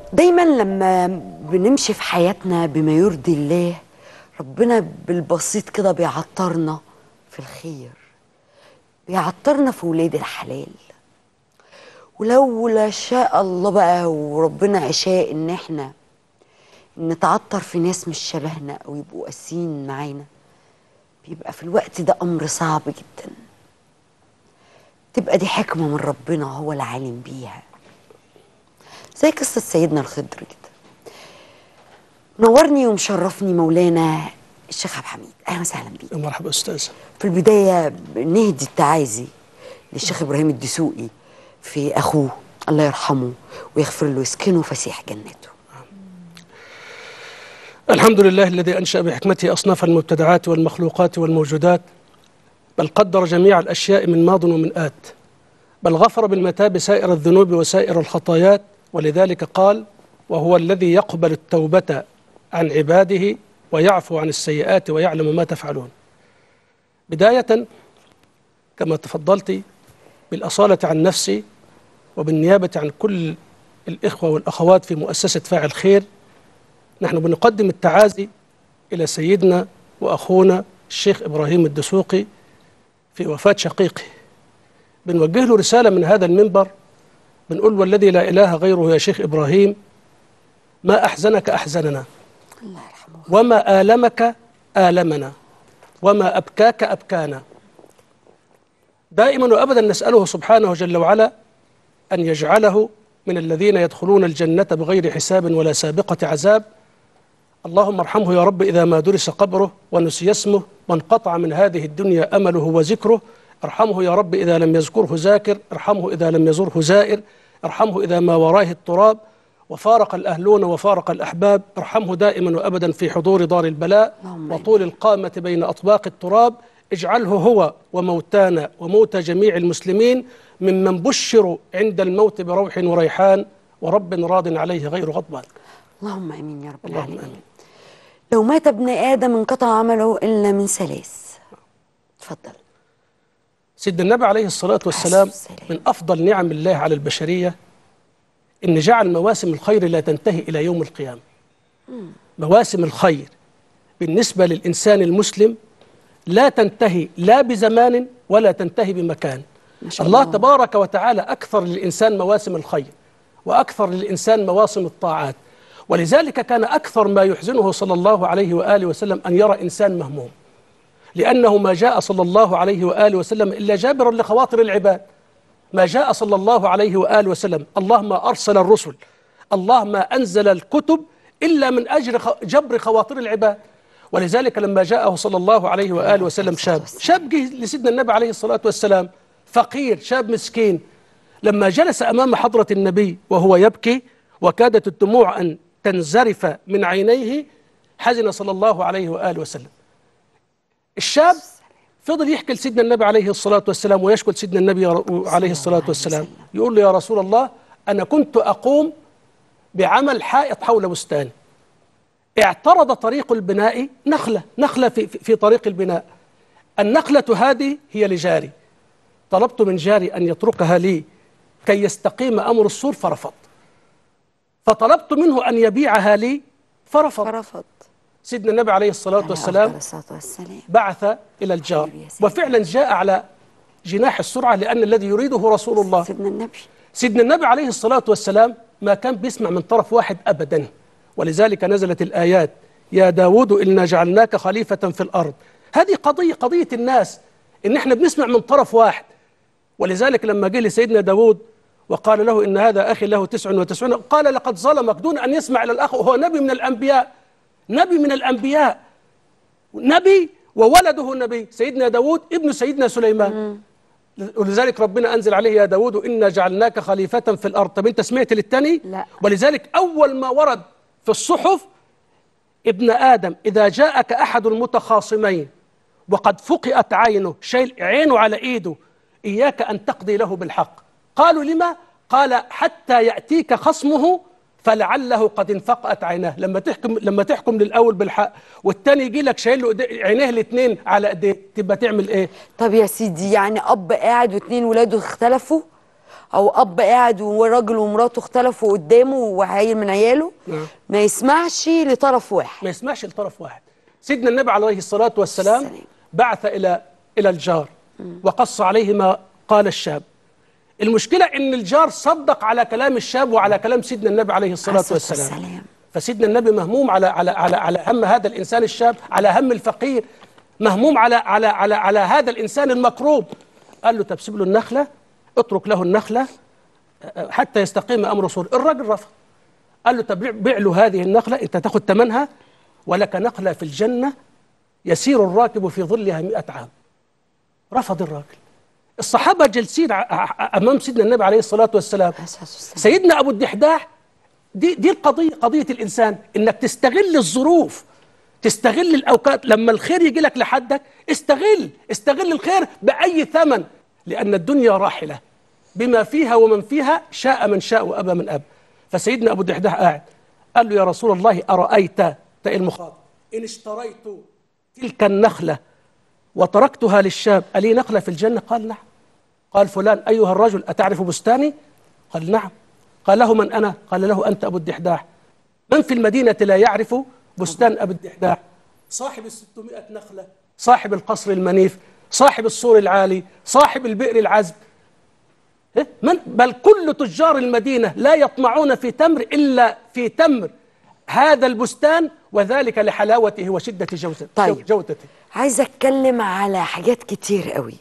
دايما لما بنمشي في حياتنا بما يرضي الله ربنا بالبسيط كده بيعطرنا في الخير بيعطرنا في ولاد الحلال ولولا شاء الله بقى وربنا شاء ان احنا نتعطر في ناس مش شبهنا او يبقوا قاسيين معانا بيبقى في الوقت ده امر صعب جدا تبقى دي حكمه من ربنا هو العالم بيها زي قصه سيدنا الخضر كده نورني ومشرفني مولانا الشيخ عبد الحميد اهلا وسهلا بيك مرحبا استاذ في البدايه نهدي التعازي للشيخ ابراهيم الدسوقي في اخوه الله يرحمه ويغفر له ويسكنه فسيح جنته الحمد لله الذي انشا بحكمته اصناف المبتدعات والمخلوقات والموجودات بل قدر جميع الاشياء من ماض ومن ات بل غفر بالمتاب سائر الذنوب وسائر الخطايات ولذلك قال وهو الذي يقبل التوبه عن عباده ويعفو عن السيئات ويعلم ما تفعلون بدايه كما تفضلت بالاصاله عن نفسي وبالنيابه عن كل الاخوه والاخوات في مؤسسه فاعل خير نحن بنقدم التعازي الى سيدنا واخونا الشيخ ابراهيم الدسوقي في وفاه شقيقه بنوجه له رساله من هذا المنبر بنقول والذي لا اله غيره يا شيخ ابراهيم ما احزنك احزننا الله يرحمه وما آلمك آلمنا وما أبكاك أبكانا دائما وأبدا نسأله سبحانه جل وعلا أن يجعله من الذين يدخلون الجنة بغير حساب ولا سابقة عذاب اللهم ارحمه يا رب إذا ما درس قبره ونسي اسمه وانقطع من هذه الدنيا أمله وذكره ارحمه يا رب إذا لم يذكره ذاكر ارحمه إذا لم يزره زائر ارحمه إذا ما وراه التراب وفارق الأهلون وفارق الأحباب ارحمه دائما وأبدا في حضور دار البلاء اللهم وطول القامة بين أطباق التراب اجعله هو وموتانا وموتى جميع المسلمين ممن بشروا عند الموت بروح وريحان ورب راض عليه غير غضبان اللهم امين يا رب اللهم العالمين آمين. لو مات ابن ادم انقطع عمله الا من ثلاث اتفضل سيدنا النبي عليه الصلاة والسلام السلام. من أفضل نعم الله على البشرية إن جعل مواسم الخير لا تنتهي إلى يوم القيامة مواسم الخير بالنسبة للإنسان المسلم لا تنتهي لا بزمان ولا تنتهي بمكان ما شاء الله الله. تبارك وتعالى أكثر للإنسان مواسم الخير وأكثر للإنسان مواسم الطاعات ولذلك كان أكثر ما يحزنه صلى الله عليه وآله وسلم أن يرى إنسان مهموم لأنه ما جاء صلى الله عليه وآله وسلم إلا جابرا لخواطر العباد ما جاء صلى الله عليه وآله وسلم الله ما أرسل الرسل الله ما أنزل الكتب إلا من أجل خ- جبر خواطر العباد ولذلك لما جاءه صلى الله عليه وآله وسلم شاب شاب جه لسيدنا النبي عليه الصلاة والسلام فقير شاب مسكين لما جلس أمام حضرة النبي وهو يبكي وكادت الدموع أن تنزرف من عينيه حزن صلى الله عليه وآله وسلم الشاب فضل يحكي لسيدنا النبي عليه الصلاة والسلام ويشكو لسيدنا النبي عليه الصلاة والسلام يقول له يا رسول الله أنا كنت أقوم بعمل حائط حول بستاني اعترض طريق البناء نخلة نخلة في, في في طريق البناء النخلة هذه هي لجاري طلبت من جاري أن يتركها لي كي يستقيم أمر السور فرفض فطلبت منه أن يبيعها لي فرفض فرفض سيدنا النبي عليه الصلاة عليه والسلام أفضل الصلاه والسلام بعث إلى الجار حبيبي يا سيدي. وفعلا جاء على جناح السرعة لأن الذي يريده رسول الله سيدنا النبي سيدنا النبي عليه الصلاة والسلام ما كان بيسمع من طرف واحد أبدا ولذلك نزلت الآيات يا داود إنا جعلناك خليفة في الأرض هذه قضية قضية الناس إن إحنا بنسمع من طرف واحد ولذلك لما جه لسيدنا داود وقال له إن هذا أخي له تسع وتسعون قال لقد ظلمك دون أن يسمع إلى الأخ وهو نبي من الأنبياء نبي من الأنبياء نبي وولده نبي سيدنا داود ابن سيدنا سليمان ولذلك ربنا أنزل عليه يا داود إنا جعلناك خليفة في الأرض طب أنت سمعت للتاني لا. ولذلك أول ما ورد في الصحف ابن آدم إذا جاءك أحد المتخاصمين وقد فقئت عينه شيل عينه على إيده إياك أن تقضي له بالحق قالوا لما؟ قال حتى يأتيك خصمه فلعله قد انفقأت عيناه لما تحكم لما تحكم للأول بالحق والتاني يجي لك شايل له إيديه- عينيه الاثنين على ايديه تبقى تعمل ايه؟ طب يا سيدي يعني اب قاعد واثنين ولاده اختلفوا او اب قاعد وراجل ومراته اختلفوا قدامه وعيل من عياله نعم. ما يسمعش لطرف واحد ما يسمعش لطرف واحد سيدنا النبي عليه الصلاة والسلام السلام. بعث إلى إلى الجار وقص عليه ما قال الشاب المشكلة إن الجار صدق على كلام الشاب وعلى كلام سيدنا النبي عليه الصلاة عليه الصلاة والسلام والسلام. فسيدنا النبي مهموم على على على على هم هذا الإنسان الشاب على هم الفقير مهموم على على على على هذا الإنسان المكروب قال له طب سيب له النخلة اترك له النخلة أه، حتى يستقيم أمر رسول الراجل رفض قال له طب بيع- بيع له هذه النخلة أنت تاخد ثمنها ولك نخلة في الجنة يسير الراكب في ظلها مئة عام رفض الراجل الصحابة جالسين ع- ع- أمام سيدنا النبي عليه الصلاة والسلام عليه الصلاة والسلام. سيدنا أبو الدحداح دي دي القضية قضية الإنسان إنك تستغل الظروف تستغل الأوقات لما الخير يجي لك لحدك استغل استغل الخير بأي ثمن لأن الدنيا راحلة بما فيها ومن فيها شاء من شاء وأبى من أب فسيدنا أبو الدحداح قاعد قال له يا رسول الله أرأيت تأي المخاطب إن اشتريت تلك النخلة وتركتها للشاب ألي نخلة في الجنة قال نعم قال فلان أيها الرجل أتعرف بستاني قال نعم قال له من أنا قال له أنت أبو الدحداح من في المدينة لا يعرف بستان أبو الدحداح صاحب الستمائة نخلة صاحب القصر المنيف صاحب السور العالي صاحب البئر العذب إيه؟ من بل كل تجار المدينة لا يطمعون في تمر إلا في تمر هذا البستان وذلك لحلاوته وشدة جودته طيب. جودته عايزه اتكلم على حاجات كتير قوي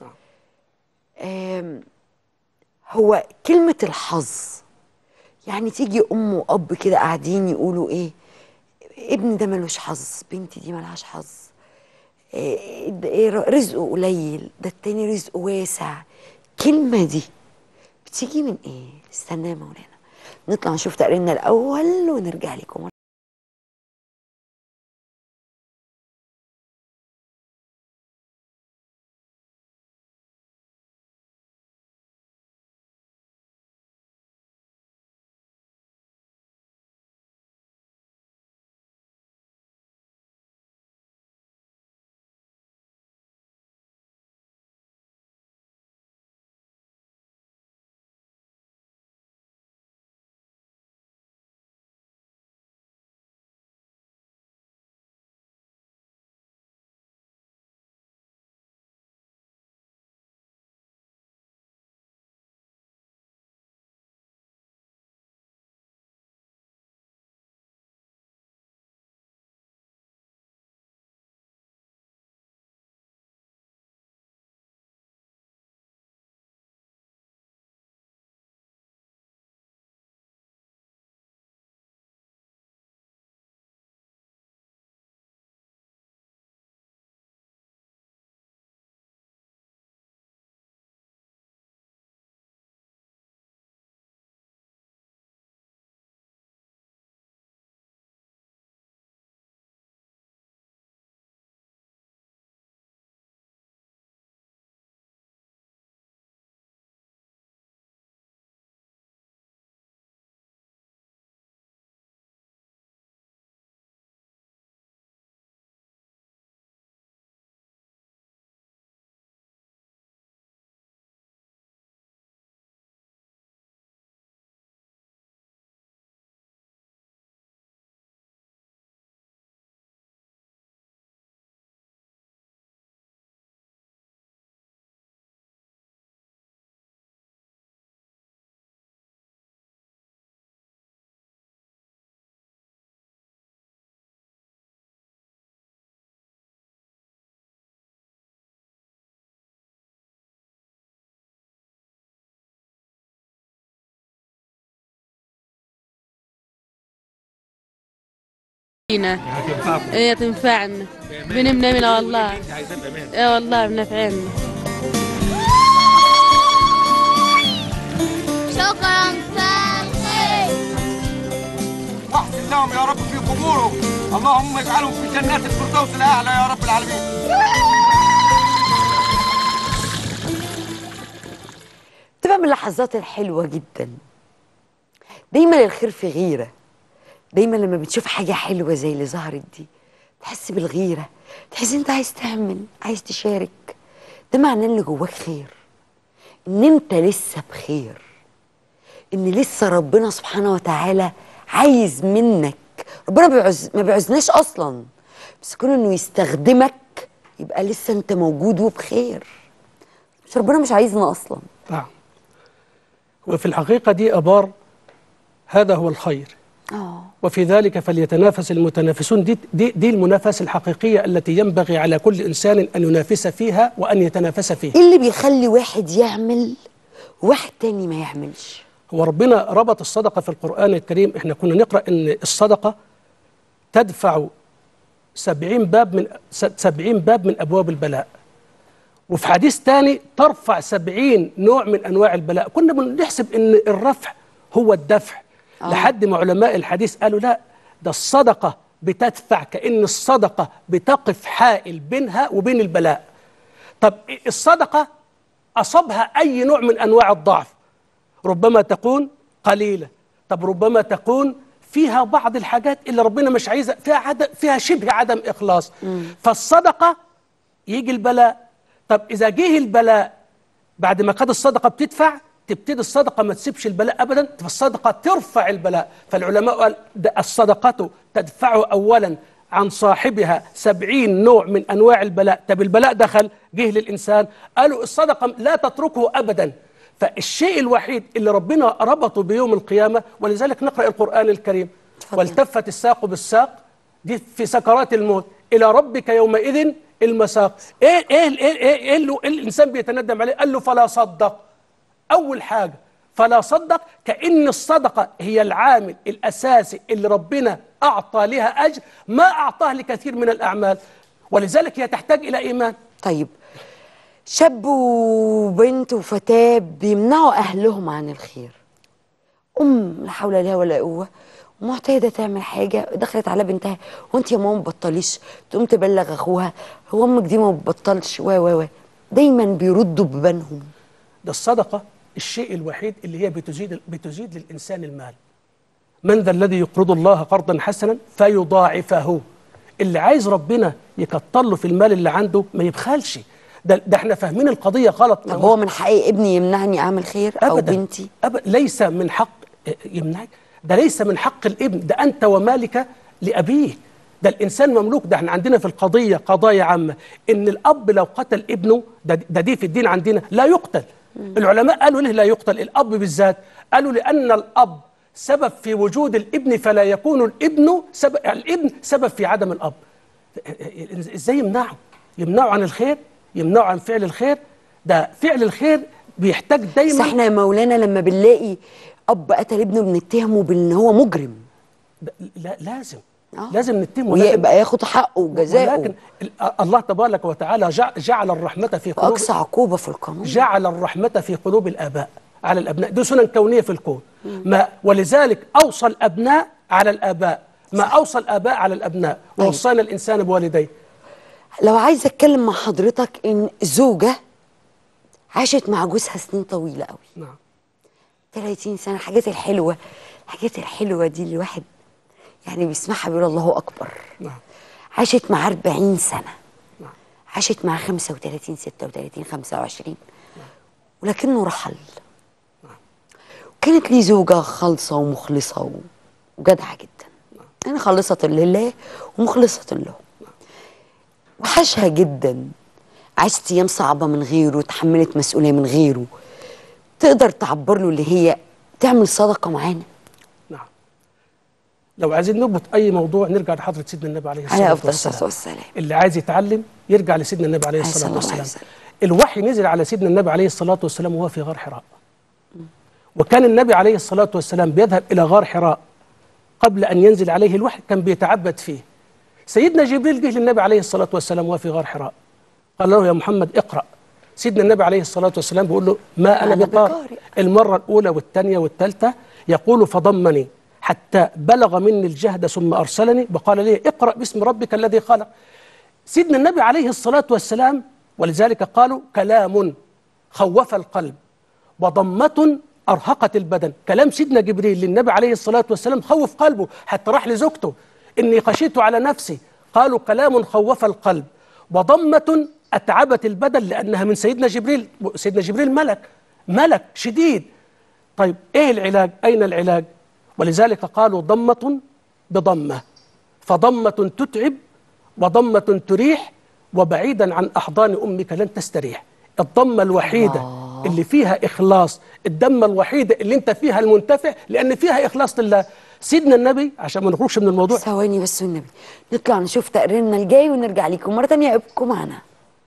آم، هو كلمة الحظ يعني تيجي أم وأب كده قاعدين يقولوا إيه ابني ده ملوش حظ بنتي دي ملهاش حظ إيه ده إيه رزقه قليل ده التاني رزقه واسع الكلمة دي بتيجي من إيه استنى يا مولانا نطلع نشوف تقريرنا الأول ونرجع لكم فينا هي تنفعنا بنمنا منها والله ايه والله بنفعنا شكرا فالخير واحسن لهم يا رب في قبورهم اللهم اجعلهم في جنات الفردوس الاعلى يا رب العالمين تبقى من اللحظات الحلوة جدا دايما الخير في غيرة دايما لما بتشوف حاجة حلوة زي اللي ظهرت دي تحس بالغيرة تحس انت عايز تعمل عايز تشارك ده معناه ان اللي جواك خير ان انت لسه بخير ان لسه ربنا سبحانه وتعالى عايز منك ربنا بيعز ما بيعزناش اصلا بس كون انه يستخدمك يبقى لسه انت موجود وبخير بس ربنا مش عايزنا اصلا نعم وفي الحقيقة دي أبار هذا هو الخير اه وفي ذلك فليتنافس المتنافسون دي, دي, دي المنافسة الحقيقية التي ينبغي على كل إنسان أن ينافس فيها وأن يتنافس فيها ايه اللي بيخلي واحد يعمل وواحد تاني ما يعملش هو ربنا ربط الصدقة في القرآن الكريم احنا كنا نقرأ ان الصدقة تدفع سبعين باب من سبعين باب من أبواب البلاء وفي حديث تاني ترفع سبعين نوع من أنواع البلاء كنا بنحسب ان الرفع هو الدفع آه. لحد ما علماء الحديث قالوا لا ده الصدقة بتدفع كأن الصدقة بتقف حائل بينها وبين البلاء طب الصدقة أصابها أي نوع من أنواع الضعف ربما تكون قليلة طب ربما تكون فيها بعض الحاجات اللي ربنا مش عايزها فيها عدم فيها شبه عدم إخلاص فالصدقة يجي البلاء طب إذا جه البلاء بعد ما كانت الصدقة بتدفع تبتدي الصدقة ما تسيبش البلاء أبدا فالصدقة ترفع البلاء فالعلماء قال ده الصدقة تدفع أولا عن صاحبها سبعين نوع من أنواع البلاء طب البلاء دخل جه للإنسان قالوا الصدقة لا تتركه أبدا فالشيء الوحيد اللي ربنا ربطه بيوم القيامة ولذلك نقرأ القرآن الكريم اتفضل. والتفت الساق بالساق دي في سكرات الموت إلى ربك يومئذ المساق إيه إيه إيه, إيه, إيه اللي إيه الإنسان بيتندم عليه قال له فلا صدق أول حاجة فلا صدق كأن الصدقة هي العامل الأساسي اللي ربنا أعطى لها أجر ما أعطاه لكثير من الأعمال ولذلك هي تحتاج إلى إيمان طيب شاب وبنت وفتاة بيمنعوا أهلهم عن الخير أم لا حول لها ولا قوة ومعتادة تعمل حاجة دخلت على بنتها وانت يا ماما ما بتبطليش تقوم تبلغ أخوها هو أمك دي ما بتبطلش و و و دايما بيردوا ببانهم ده الصدقة الشيء الوحيد اللي هي بتزيد بتزيد للإنسان المال من ذا الذي يقرض الله قرضا حسنا فيضاعفه اللي عايز ربنا يكتر له في المال اللي عنده ما يبخلش ده, ده احنا فاهمين القضية غلط طب هو من حق ابني يمنعني أعمل خير أو أبدا بنتي أبدا ليس من حق يمنعك ده ليس من حق الابن ده أنت ومالك لأبيه ده الإنسان مملوك ده احنا عندنا في القضية قضايا عامة إن الأب لو قتل ابنه ده, ده دي في الدين عندنا لا يقتل العلماء قالوا ليه لا يقتل الأب بالذات قالوا لأن الأب سبب في وجود الابن فلا يكون الابن سبب الابن سبب في عدم الأب ازاي يمنعه يمنعه عن الخير يمنعه عن فعل الخير ده فعل الخير بيحتاج بس دايما احنا يا مولانا لما بنلاقي أب قتل ابنه بنتهمه بأن هو مجرم ده- لا لازم آه. لازم نتم ولكن, ويبقى ياخد حقه وجزاءه ولكن ال- الله تبارك وتعالى جع- جعل الرحمة في قلوب وأقصى عقوبة في القانون جعل الرحمة في قلوب الآباء على الأبناء دي سنن كونية في الكون ما ولذلك أوصى الأبناء على الآباء ما أوصى الآباء على الأبناء طيب. ووصانا الإنسان بوالديه لو عايزه اتكلم مع حضرتك ان زوجه عاشت مع جوزها سنين طويله قوي نعم 30 سنه الحاجات الحلوه الحاجات الحلوه دي اللي الواحد يعني بيسمعها بيقول الله اكبر نعم عاشت مع 40 سنه نعم. عاشت مع 35 36 25 ولكنه رحل وكانت لي زوجه خالصه ومخلصه و- وجدعه جدا انا خالصه لله ومخلصه له وحشها جدا عاشت ايام صعبه من غيره تحملت مسؤوليه من غيره تقدر تعبر له اللي هي تعمل صدقه معانا نعم لو عايزين نربط أي موضوع نرجع لحضرة سيدنا النبي عليه الصلاة عليه افضل الصلاه والسلام والسلام اللي عايز يتعلم يرجع لسيدنا النبي عليه عليه الصلاة الصلاة والسلام والسلام. الوحي نزل على سيدنا النبي عليه الصلاة والسلام وهو في غار حراء وكان النبي عليه الصلاة والسلام بيذهب إلى غار حراء قبل أن ينزل عليه الوحي كان بيتعبد فيه سيدنا جبريل جه للنبي عليه الصلاة والسلام وهو في غار حراء قال له يا محمد اقرأ سيدنا النبي عليه الصلاة والسلام بيقول له ما أنا أنا بقارئ بقارئ. المرة الأولى والثانية والثالثة يقول فضمني حتى بلغ مني الجهد ثم أرسلني وقال لي اقرأ باسم ربك الذي خلق سيدنا النبي عليه الصلاة والسلام ولذلك قالوا كلام خوف القلب وضمة أرهقت البدن كلام سيدنا جبريل للنبي عليه الصلاة والسلام خوف قلبه حتى راح لزوجته إني خشيت على نفسي قالوا كلام خوف القلب وضمة أتعبت البدن لأنها من سيدنا جبريل سيدنا جبريل ملك ملك شديد طيب ايه العلاج اين العلاج ولذلك قالوا ضمه بضمه فضمه تتعب وضمه تريح وبعيدا عن احضان امك لن تستريح الضمه الوحيده اللي فيها اخلاص الدمه الوحيده اللي انت فيها المنتفع لان فيها اخلاص لله سيدنا النبي عشان ما نخرجش من الموضوع ثواني بس والنبي نطلع نشوف تقريرنا الجاي ونرجع لكم مرة تانية ابقوا معنا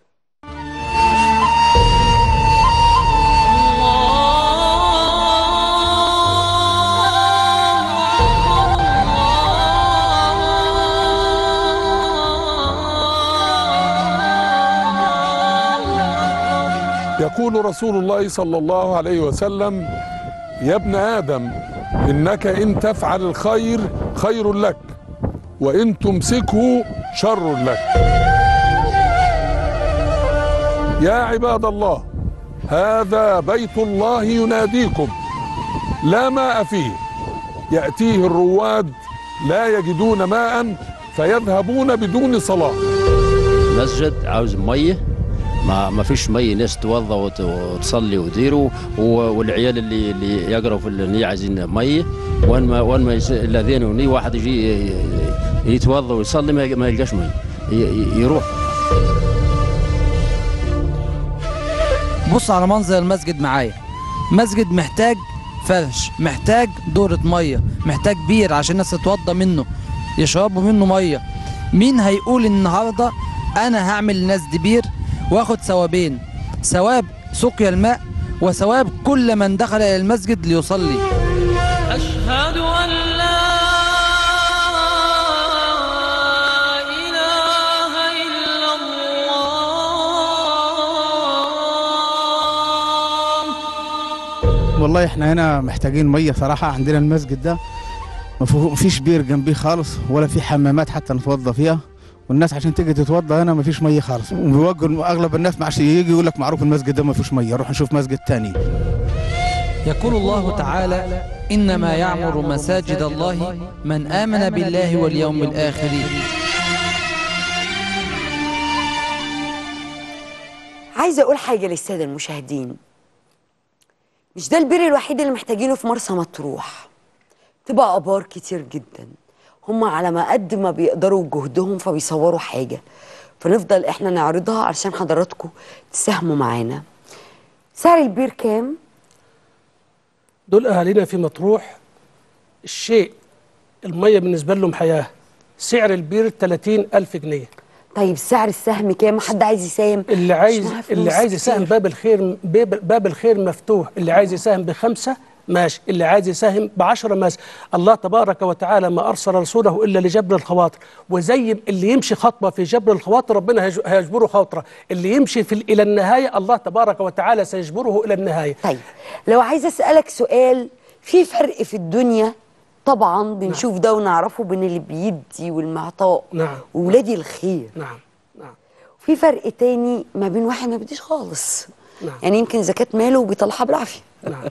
يقول رسول الله صلى الله عليه وسلم يا ابن آدم إنك إن تفعل الخير خير لك وإن تمسكه شر لك يا عباد الله هذا بيت الله يناديكم لا ماء فيه يأتيه الرواد لا يجدون ماء فيذهبون بدون صلاة مسجد عاوز ميه ما ما فيش ميه ناس توضى وت- وتصلي ويديروا و- والعيال اللي اللي يقروا في النية عايزين ميه وين ما وين ما يس- الاذان وني واحد يجي ي- ي- يتوضى ويصلي ما ما يلقاش ميه ي- ي- يروح بص على منظر المسجد معايا مسجد محتاج فرش محتاج دورة مية محتاج بير عشان الناس تتوضى منه يشربوا منه مية مين هيقول النهاردة أنا هعمل للناس دي بير واخد ثوابين ثواب سقيا الماء وثواب كل من دخل إلى المسجد ليصلي أشهد أن لا إله إلا الله والله احنا هنا محتاجين ميه صراحه عندنا المسجد ده ما فيه- مفيش بير جنبيه خالص ولا في حمامات حتى نتوضى فيها والناس عشان تيجي تتوضى هنا مفيش ميه خالص وبيوجهوا اغلب الناس ما عادش يجي يقول لك معروف المسجد ده ما فيهوش ميه روح نشوف مسجد تاني يقول الله تعالى إنما يعمر مساجد الله من آمن بالله واليوم الآخر عايزة أقول حاجة للسادة المشاهدين مش ده البر الوحيد اللي محتاجينه في مرسى مطروح تبقى آبار كتير جدا هم على ما قد ما بيقدروا بجهدهم فبيصوروا حاجة فنفضل احنا نعرضها علشان حضراتكم تساهموا معانا سعر البير كام؟ دول اهالينا في مطروح الشيء الميه بالنسبه لهم حياه سعر البير 30 ألف جنيه طيب سعر السهم كام؟ حد عايز يساهم؟ اللي مش عايز معاه اللي فلوس عايز يساهم كتير. باب الخير باب, باب الخير مفتوح اللي عايز يساهم بخمسة ماشي اللي عايز يساهم بعشرة ماشي الله تبارك وتعالى ما أرسل رسوله إلا لجبر الخواطر وزي اللي يمشي خطوة في جبر الخواطر ربنا هيج- هيجبره خاطرة اللي يمشي في ال- إلى النهاية الله تبارك وتعالى سيجبره إلى النهاية طيب لو عايزه اسالك سؤال في فرق في الدنيا طبعا بنشوف ده ونعرفه بين اللي بيدي والمعطاء نعم وولادي الخير نعم نعم في فرق تاني ما بين واحد ما بيديش خالص نعم. يعني يمكن زكاة ماله وبيطلعها بالعافية نعم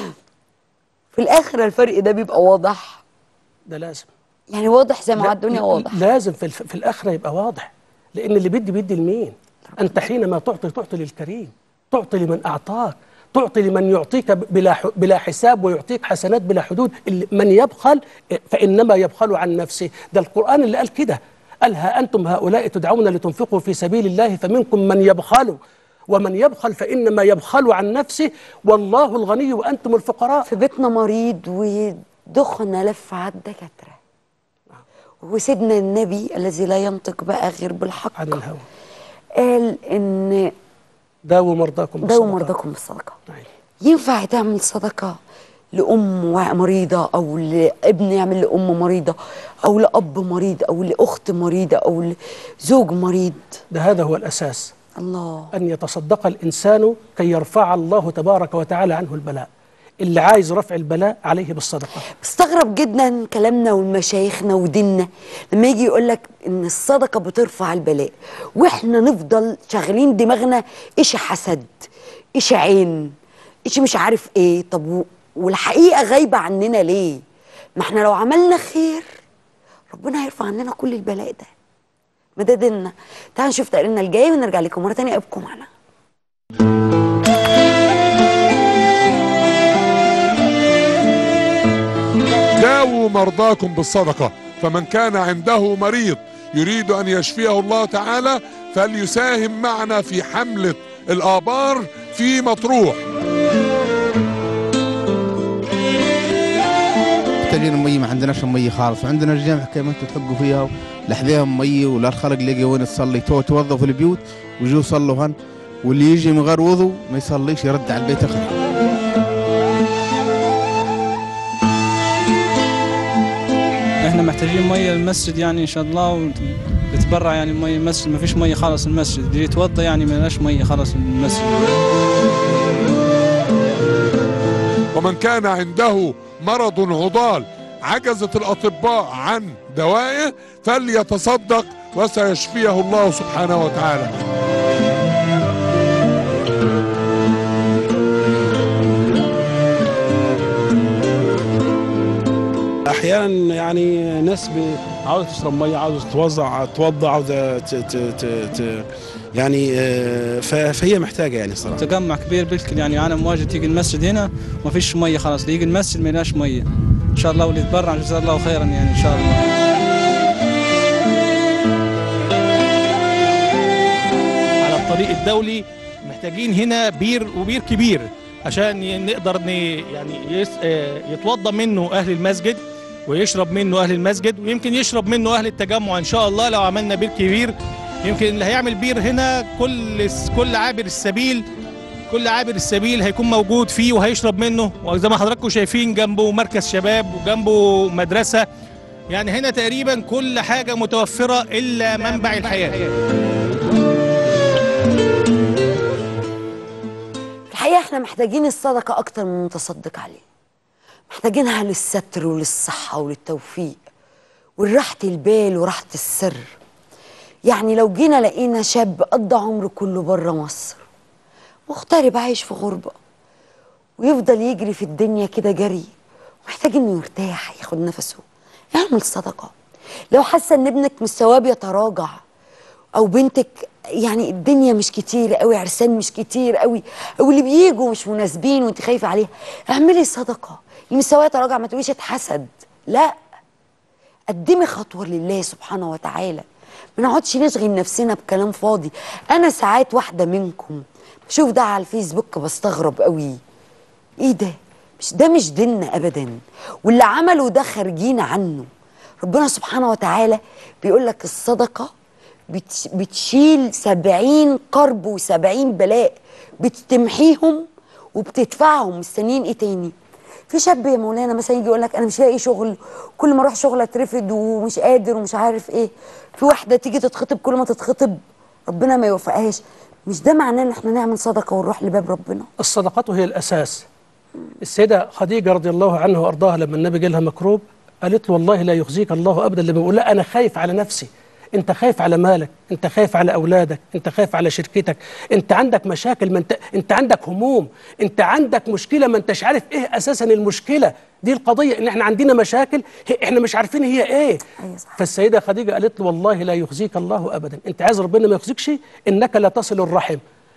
في الآخر الفرق ده بيبقى واضح ده لازم يعني واضح زي ما لا- على الدنيا واضح لازم في, الف... في الآخرة يبقى واضح لأن اللي بيدي بيدي لمين أنت حينما تعطي تعطي للكريم تعطي لمن أعطاك تعطي لمن يعطيك بلا ح... بلا حساب ويعطيك حسنات بلا حدود اللي- من يبخل فإنما يبخل عن نفسه ده القرآن اللي قال كده قال ها أنتم هؤلاء تدعون لتنفقوا في سبيل الله فمنكم من يبخل ومن يبخل فإنما يبخل عن نفسه والله الغني وأنتم الفقراء في بيتنا مريض ودخنا لف على الدكاترة وسيدنا النبي الذي لا ينطق بقى غير بالحق عن الهوى قال إن داووا مرضاكم داووا بالصدقات. مرضاكم بالصدقة نعم. ينفع تعمل صدقة لأم مريضة أو لابن يعمل لأم مريضة أو لأب مريض أو لأخت مريضة أو لزوج مريض ده هذا هو الأساس الله أن يتصدق الإنسان كي يرفع الله تبارك وتعالى عنه البلاء اللي عايز رفع البلاء عليه بالصدقة بستغرب جدا كلامنا ومشايخنا وديننا لما يجي يقول لك ان الصدقه بترفع البلاء واحنا نفضل شاغلين دماغنا ايش حسد ايش عين ايش مش عارف ايه طب و- والحقيقه غايبه عننا ليه ما احنا لو عملنا خير ربنا هيرفع عننا كل البلاء ده ما ده ديننا تعالوا نشوف تقريرنا الجاي ونرجع لكم مره تانية ابقوا معنا داووا مرضاكم بالصدقة فمن كان عنده مريض يريد أن يشفيه الله تعالى فليساهم معنا في حملة الآبار في مطروح محتاجين مي ما عندناش مي خالص وعندنا الجامع كما انتم تحقوا فيها لحظيهم مي ولا الخلق لقي وين تصلي تو توظفوا البيوت ويجوا يصلوا هن واللي يجي من غير وضوء ما يصليش يرد على البيت اخر احنا محتاجين ميه للمسجد يعني ان شاء الله وتتبرع يعني ميه المسجد ما فيش ميه خالص المسجد اللي يتوضا يعني ما لناش ميه خالص المسجد ومن كان عنده مرض عضال عجزت الأطباء عن دوائه فليتصدق وسيشفيه الله سبحانه وتعالى احيانا يعني ناس ب- عاوزه تشرب ميه عاوزه تتوضع توضع عاوزه ت... ت... ت... ت... يعني آه، ف- فهي محتاجه يعني صراحه تجمع كبير بالكل يعني انا مواجه تيجي المسجد هنا ما فيش ميه خلاص اللي يجي المسجد ما يلاش ميه ان شاء الله واللي يتبرع جزاه الله خيرا يعني ان شاء الله على الطريق الدولي محتاجين هنا بير وبير كبير عشان ي- نقدر ن... يعني يس... آه، يتوضى منه اهل المسجد ويشرب منه اهل المسجد ويمكن يشرب منه اهل التجمع ان شاء الله لو عملنا بير كبير يمكن اللي هيعمل بير هنا كل كل عابر السبيل كل عابر السبيل هيكون موجود فيه وهيشرب منه وزي ما حضراتكم شايفين جنبه مركز شباب وجنبه مدرسه يعني هنا تقريبا كل حاجه متوفره الا منبع الحياه الحقيقة احنا محتاجين الصدقة أكتر من المتصدق عليه محتاجينها للستر وللصحة وللتوفيق ولراحة البال وراحة السر يعني لو جينا لقينا شاب قضى عمره كله بره مصر مغترب عايش في غربة ويفضل يجري في الدنيا كده جري محتاج انه يرتاح ياخد نفسه اعمل صدقة لو حاسة ان ابنك مستواه بيتراجع او بنتك يعني الدنيا مش كتير قوي عرسان مش كتير قوي او اللي بيجوا مش مناسبين وانت خايفه عليها اعملي صدقه المستوى يتراجع ما تقوليش اتحسد لا قدمي خطوه لله سبحانه وتعالى ما نقعدش نشغل نفسنا بكلام فاضي انا ساعات واحده منكم بشوف ده على الفيسبوك بستغرب قوي ايه ده مش ده مش ديننا ابدا واللي عمله ده خارجين عنه ربنا سبحانه وتعالى بيقول لك الصدقه بتش- بتشيل سبعين قرب وسبعين بلاء بتتمحيهم وبتدفعهم مستنيين ايه تاني في شاب يا مولانا مثلا يجي يقول لك انا مش لاقي شغل كل ما اروح شغل اترفد ومش قادر ومش عارف ايه في واحده تيجي تتخطب كل ما تتخطب ربنا ما يوفقهاش مش ده معناه ان احنا نعمل صدقه ونروح لباب ربنا الصدقات هي الأساس السيدة خديجة رضي الله عنها وأرضاها لما النبي جالها مكروب قالت له والله لا يخزيك الله أبدا لما بيقول لا أنا خايف على نفسي أنت خايف على مالك أنت خايف على أولادك أنت خايف على شركتك أنت عندك مشاكل ما أنت, أنت عندك هموم أنت عندك مشكلة ما أنتش عارف إيه أساسا المشكلة دي القضية إن إحنا عندنا مشاكل هي- إحنا مش عارفين هي إيه فالسيدة خديجة قالت له والله لا يخزيك الله أبدا أنت عايز ربنا ما يخزيكش إنك لا تصل الرحم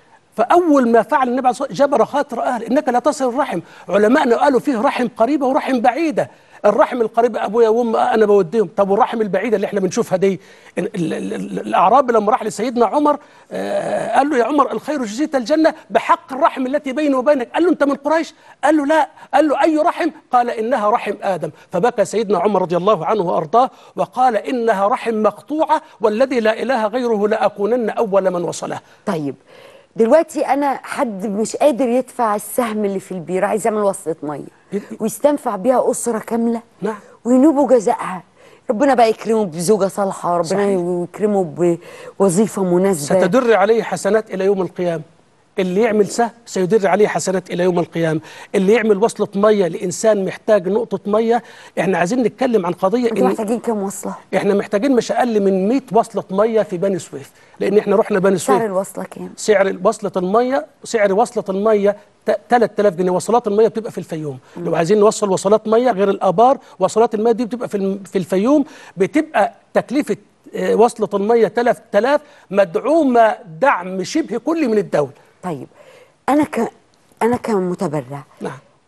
فاول ما فعل النبي عليه الصلاه والسلام جبر خاطر اهل انك لا تصل الرحم علماءنا قالوا فيه رحم قريبه ورحم بعيده الرحم القريبه ابويا وام انا بوديهم طب والرحم البعيده اللي احنا بنشوفها دي ال- ال- ال- ال- الاعرابي لما راح لسيدنا عمر آه، قال له يا عمر الخير جزيت الجنه بحق الرحم التي بيني وبينك قال له انت من قريش قال له لا قال له اي رحم قال انها رحم ادم فبكى سيدنا عمر رضي الله عنه وارضاه وقال انها رحم مقطوعه والذي لا اله غيره لاكونن اول من وصلها طيب دلوقتي انا حد مش قادر يدفع السهم اللي في البير عايز يعمل وصله ميه ويستنفع بيها اسره كامله نعم وينوبوا جزائها ربنا بقى يكرمه بزوجه صالحه ربنا يكرمه بوظيفه مناسبه ستدر عليه حسنات الى يوم القيامه اللي يعمل سهم سيدر عليه حسنات الى يوم القيامه اللي يعمل وصله ميه لانسان محتاج نقطه ميه احنا عايزين نتكلم عن قضيه انتوا محتاجين كام وصله احنا محتاجين مش اقل من 100 وصله ميه في بني سويف لان احنا رحنا بني سويف سعر الوصله كام سعر وصلة المية سعر وصلة المية ت- 3000 جنيه وصلات المية بتبقى في الفيوم لو عايزين نوصل وصلات مية غير الآبار وصلات المية دي بتبقى في الم- في الفيوم بتبقى تكلفة آه، وصلة المية 3000 مدعومة دعم شبه كلي من الدولة طيب انا ك انا كمتبرع نعم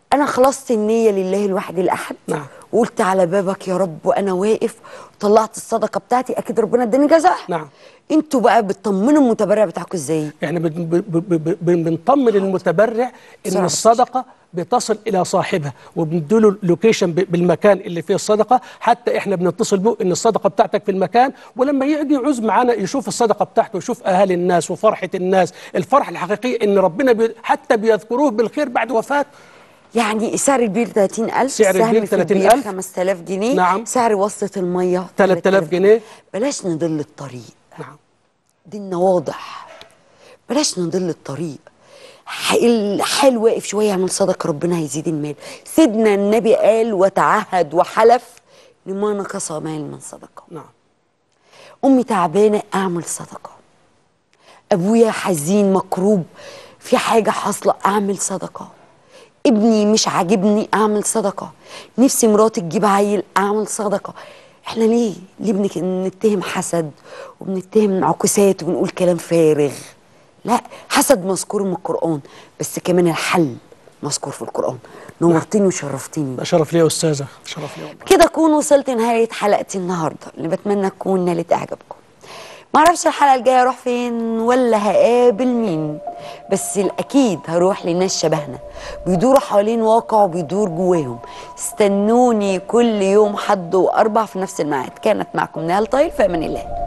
انا خلصت النيه لله الواحد الاحد نعم. وقلت على بابك يا رب وانا واقف وطلعت الصدقه بتاعتي اكيد ربنا اداني جزاء نعم انتوا بقى بتطمنوا المتبرع بتاعكم ازاي يعني بن- ب- ب- ب- بنطمن المتبرع ان بسرعة. الصدقه بتصل الى صاحبها وبنديله لوكيشن ب- بالمكان اللي فيه الصدقه حتى احنا بنتصل به ان الصدقه بتاعتك في المكان ولما يجي يعوز معانا يشوف الصدقه بتاعته يشوف اهالي الناس وفرحه الناس الفرحه الحقيقيه ان ربنا بي حتى بيذكروه بالخير بعد وفاته يعني سعر البير 30000 سعر سهم البير في البير 30,000 5000 جنيه نعم. سعر وصلة المية 3000 جنيه بلاش نضل الطريق نعم ديننا واضح بلاش نضل الطريق ح- الحال واقف شوية يعمل صدقة ربنا هيزيد المال سيدنا النبي قال وتعهد وحلف لما نقص مال من صدقة نعم أمي تعبانة أعمل صدقة أبويا حزين مكروب في حاجة حاصلة أعمل صدقة ابني مش عاجبني أعمل صدقة نفسي مراتي تجيب عيل أعمل صدقة احنا ليه ليه بنك- بنتهم حسد وبنتهم انعكاسات وبنقول كلام فارغ لا حسد مذكور من القرآن بس كمان الحل مذكور في القرآن نورتني وشرفتني ده شرف لي يا استاذه شرف لي كده اكون وصلت نهايه حلقتي النهارده اللي بتمنى تكون نالت اعجابكم معرفش الحلقه الجايه اروح فين ولا هقابل مين بس الاكيد هروح لناس شبهنا بيدوروا حوالين واقع وبيدور جواهم استنوني كل يوم حد واربع في نفس الميعاد كانت معكم نهال طايل في امان الله